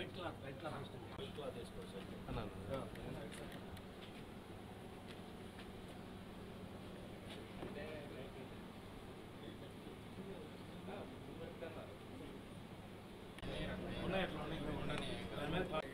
White cloth white cloth వస్తుంది white cloth వేసుకోవచ్చు ఉన్నాయి అట్లా ఉన్నాయి దాని మీద పా-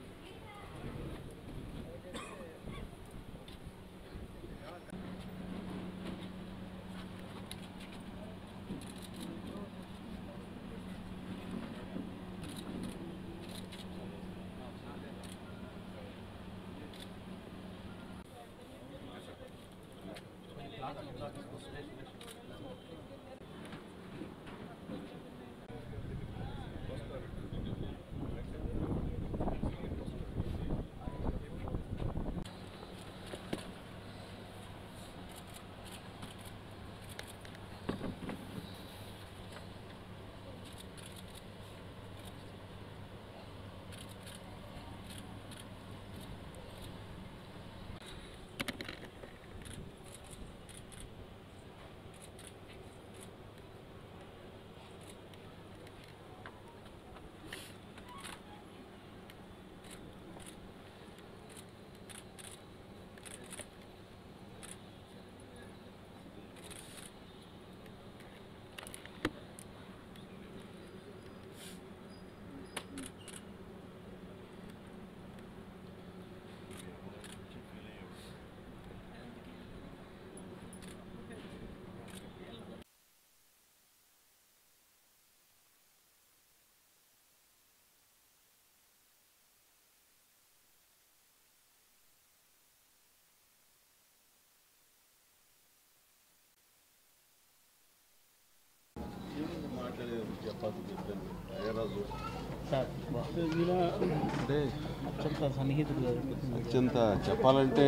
మాట్లాడే చపాతి చెప్పండి అయ్యరాజు సార్ అంటే అత్యంత సన్నిహితుడు గారు అత్యంత చెప్పాలంటే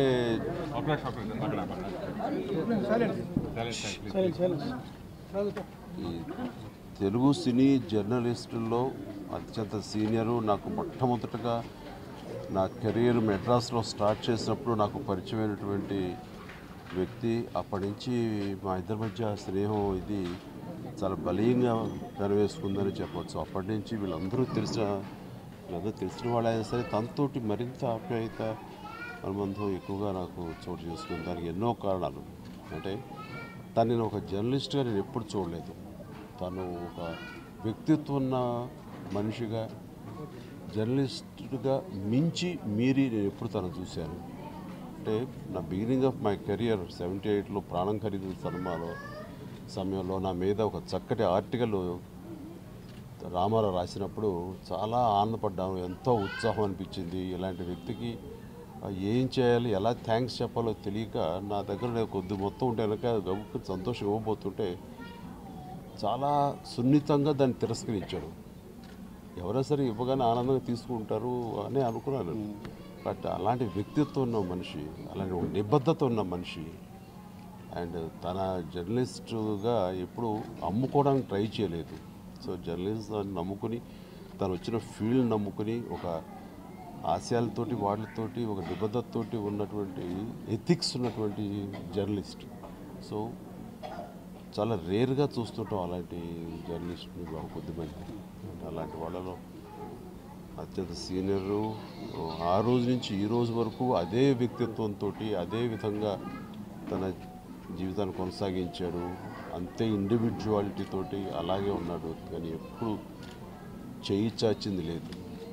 ఈ తెలుగు సినీ జర్నలిస్టుల్లో అత్యంత సీనియరు నాకు మొట్టమొదటగా నా కెరీర్ మెడ్రాస్లో స్టార్ట్ చేసినప్పుడు నాకు పరిచయమైనటువంటి వ్యక్తి అప్పటి నుంచి మా ఇద్దరి మధ్య స్నేహం ఇది చాలా బలీయంగా నెరవేసుకుందని చెప్పవచ్చు అప్పటి నుంచి వీళ్ళందరూ తెలిసిన వీళ్ళందరూ తెలిసిన వాళ్ళైనా సరే తనతోటి మరింత ఆప్యాయత అనుబంధం ఎక్కువగా నాకు చోటు చేసుకుంది దానికి ఎన్నో కారణాలు అంటే తను నేను ఒక జర్నలిస్ట్గా నేను ఎప్పుడు చూడలేదు తను ఒక వ్యక్తిత్వం ఉన్న మనిషిగా జర్నలిస్టుగా మించి మీరి నేను ఎప్పుడు తను చూశాను అంటే నా beginning of my career seventy ఎయిట్లో ప్రాణం ఖరీదు సినిమాలో సమయంలో నా మీద ఒక చక్కటి ఆర్టికల్ రామారావు రాసినప్పుడు చాలా ఆనందపడ్డాను ఎంతో ఉత్సాహం అనిపించింది ఇలాంటి వ్యక్తికి ఆ, ఏం చేయాలి ఎలా థ్యాంక్స్ చెప్పాలో తెలియక నా దగ్గర నేను కొద్ది మొత్తం ఉంటే కనుక గబుక్కుని సంతోషం ఇవ్వబోతుంటే చాలా సున్నితంగా దాన్ని తిరస్కరించాడు ఎవరైనా సరే ఇవ్వగానే ఆనందంగా తీసుకుంటారు అని అనుకున్నాను బట్ అలాంటి వ్యక్తిత్వం ఉన్న మనిషి అలాంటి ఒక నిబద్ధత ఉన్న మనిషి అండ్ తన జర్నలిస్టుగా ఎప్పుడు అమ్ముకోవడానికి ట్రై చేయలేదు సో జర్నలిజం నమ్ముకుని తను వచ్చిన ఫీల్డ్ నమ్ముకుని ఒక ఆశయాలతోటి వాటితోటి ఒక నిబద్ధతతోటి ఉన్నటువంటి ఎథిక్స్ ఉన్నటువంటి జర్నలిస్ట్ సో చాలా రేర్గా చూస్తుంటాం అలాంటి జర్నలిస్ట్ని బాగా కొద్దిమంది అలాంటి వాళ్ళలో అత్యంత సీనియరు ఆ రోజు నుంచి ఈ రోజు వరకు అదే వ్యక్తిత్వంతో అదే విధంగా తన జీవితాన్ని కొనసాగించాడు అంతే ఇండివిజువాలిటీ తోటి అలాగే ఉన్నాడు కానీ ఎప్పుడు చేయి చాచింది లేదు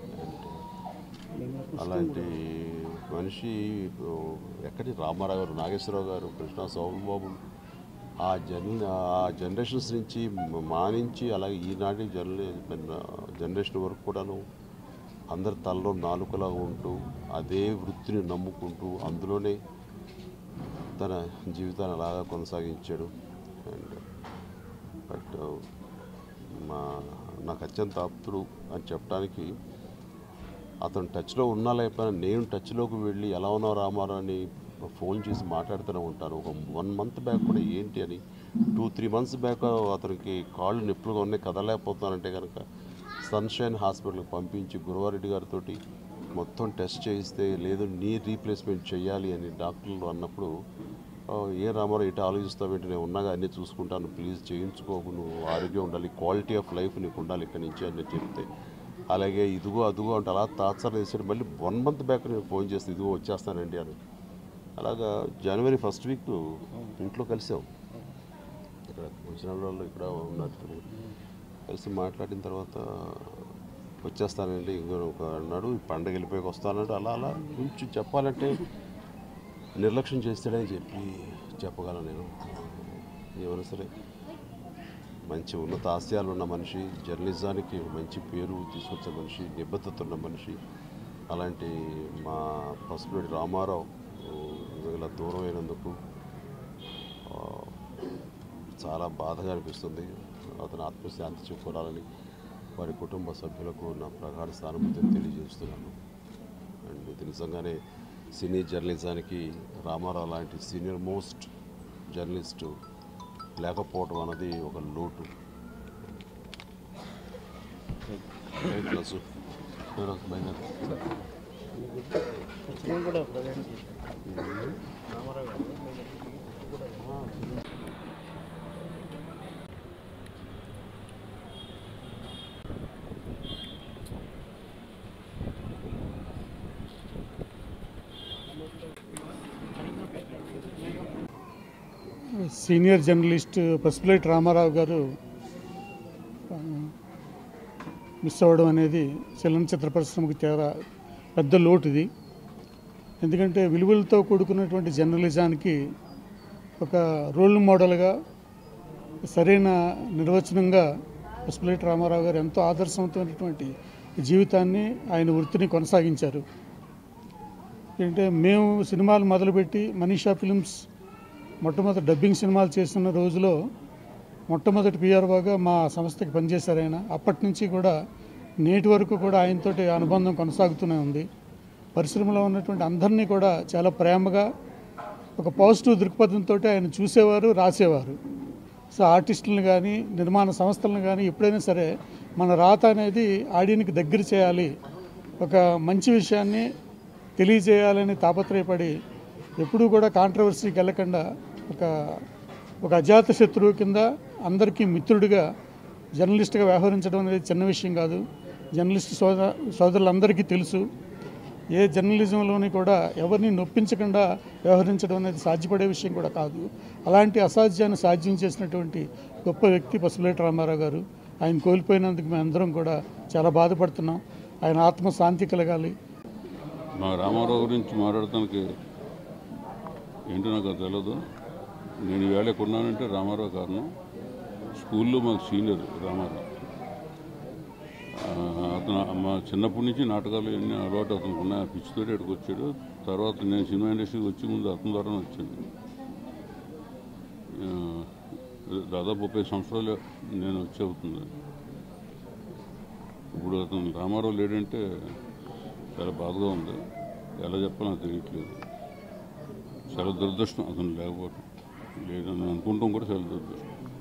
అండ్ అలాంటి మనిషి ఇప్పుడు ఎక్కడి రామారావు గారు నాగేశ్వరరావు గారు కృష్ణ సోమబాబు ఆ జన్ ఆ జనరేషన్స్ నుంచి మానించి అలాగే ఈనాటి జర్నలి జనరేషన్ వరకు కూడాను అందరి తలలో నాలుకలా ఉంటూ అదే వృత్తిని నమ్ముకుంటూ అందులోనే తన జీవితాన్ని అలాగా కొనసాగించాడు అండ్ బట్ మా నాకు అత్యంత ఆప్తుడు అని చెప్పడానికి అతను టచ్లో ఉన్నా లేకపోయినా నేను టచ్లోకి వెళ్ళి ఎలా ఉన్నావు రామారావు అని ఫోన్ చేసి మాట్లాడుతూనే ఉంటాను ఒక వన్ మంత్ బ్యాక్ కూడా ఏంటి అని టూ త్రీ మంత్స్ బ్యాక్ అతనికి కాళ్ళు నొప్పులుగా ఉన్నాయి కదలేకపోతున్నానంటే కనుక సన్షైన్ హాస్పిటల్కి పంపించి గురువారెడ్డి గారితో మొత్తం టెస్ట్ చేయిస్తే లేదు నీ రీప్లేస్మెంట్ చేయాలి అని డాక్టర్లు అన్నప్పుడు "ఆ, ఏ రామారావు ఇటు ఆలోచిస్తావేంటి నేను ఉన్నాగా అన్నీ చూసుకుంటాను ప్లీజ్ చేయించుకోకు నువ్వు ఆరోగ్యం ఉండాలి క్వాలిటీ ఆఫ్ లైఫ్ నీకు ఉండాలి ఇక్కడి నుంచి అని నేను చెప్తే అలాగే ఇదిగో అదిగో అంటే అలా తాత్సరం వేసాడు మళ్ళీ వన్ మంత్ బ్యాక్ నేను ఫోన్ చేస్తే ఇదిగో వచ్చేస్తానండి అని అలాగా జనవరి ఫస్ట్ వీక్ ఇంట్లో కలిసాం ఇక్కడ వచ్చిన వాళ్ళు ఇక్కడ ఉన్నారు కలిసి మాట్లాడిన తర్వాత వచ్చేస్తానండి ఇంకో ఒక అన్నాడు ఈ పండగ వెళ్ళిపోయాక వస్తానంటే అలా అలా కొంచెం చెప్పాలంటే నిర్లక్ష్యం చేస్తాడని చెప్పి చెప్పగలను నేను ఏమైనా సరే మంచి ఉన్నత ఆశయాలు ఉన్న మనిషి జర్నలిజానికి మంచి పేరు తీసుకొచ్చే మనిషి నిబద్ధత ఉన్న మనిషి అలాంటి మా పసుపురెడ్డి రామారావు ఇలా దూరం అయినందుకు ఆ, చాలా బాధగా అనిపిస్తుంది అతని ఆత్మశాంతి చేకూరాలని వారి కుటుంబ సభ్యులకు నా ప్రగాఢ సానుభూతిని తెలియజేస్తున్నాను అండ్ ఇది నిజంగానే సినీ జర్నలిజానికి రామారావు లాంటి సీనియర్ మోస్ట్ జర్నలిస్టు లేకపోవడం అన్నది ఒక లోటు రైట్ రాజు. నేను బయలుదేరు. నేను కూడా ప్రజెంట్ చేశాను రామారావు గారు కూడా సీనియర్ జర్నలిస్ట్ పసుపులేటి రామారావు గారు ఆ, మిస్ అవ్వడం అనేది చలనచిత్ర పరిశ్రమకు చాలా పెద్ద లోటు ఇది ఎందుకంటే విలువలతో కూడుకున్నటువంటి జర్నలిజానికి ఒక రోల్ మోడల్గా సరైన నిర్వచనంగా పసుపులేటి రామారావు గారు ఎంతో ఆదర్శవంతమైనటువంటి జీవితాన్ని ఆయన వృత్తిని కొనసాగించారు ఏంటంటే మేము సినిమాలు మొదలుపెట్టి మనీషా ఫిలిమ్స్ మొట్టమొదటి డబ్బింగ్ సినిమాలు చేస్తున్న రోజులో మొట్టమొదటి పిఆర్ఓగా మా సంస్థకి పనిచేశారు ఆయన అప్పటి నుంచి కూడా నేటి వరకు కూడా ఆయనతోటి అనుబంధం కొనసాగుతూనే ఉంది పరిశ్రమలో ఉన్నటువంటి అందరినీ కూడా చాలా ప్రేమగా ఒక పాజిటివ్ దృక్పథంతో ఆయన చూసేవారు రాసేవారు సో ఆర్టిస్టులను కానీ నిర్మాణ సంస్థలను కానీ ఎప్పుడైనా సరే మన రాత అనేది ఆడియన్కి దగ్గర చేయాలి ఒక మంచి విషయాన్ని తెలియజేయాలని తాపత్రయపడి ఎప్పుడూ కూడా కాంట్రవర్సీకి వెళ్ళకుండా ఒక ఒక అజాత శత్రువు కింద అందరికీ మిత్రుడిగా జర్నలిస్ట్గా వ్యవహరించడం అనేది చిన్న విషయం కాదు జర్నలిస్ట్ సోదర సోదరులందరికీ తెలుసు ఏ జర్నలిజంలోని కూడా ఎవరిని నొప్పించకుండా వ్యవహరించడం అనేది సాధ్యపడే విషయం కూడా కాదు అలాంటి అసాధ్యాన్ని సాధ్యం చేసినటువంటి గొప్ప వ్యక్తి పసుపులేటి రామారావు గారు ఆయన కోల్పోయినందుకు మేము అందరం కూడా చాలా బాధపడుతున్నాం ఆయన ఆత్మ శాంతి కలగాలి మా రామారావు గురించి మాట్లాడటానికి ఏంటో నాకు అది తెలియదు నేను ఈవేళ కొన్నానంటే రామారావు కారణం స్కూల్లో మాకు సీనియర్ రామారావు ఆ, అతను మా చిన్నప్పటి నుంచి నాటకాలు ఎన్ని అలవాటు అతనికి ఉన్నాయి ఆ పిచ్చితో ఇక్కడికి వచ్చాడు తర్వాత నేను సినిమా ఇండస్ట్రీకి వచ్చే ముందు అతని ద్వారానే వచ్చాను ఆ, దాదాపు ముప్పై సంవత్సరాలు నేను వచ్చి అవుతుంది ఇప్పుడు అతను రామారావు లేడంటే చాలా బాధగా ఉంది ఎలా చెప్పాలో నాకు తెలియట్లేదు చాలా దురదృష్టం అతను లేకపోవడం లేదని అనుకుంటాం కూడా చాలా దురదృష్టం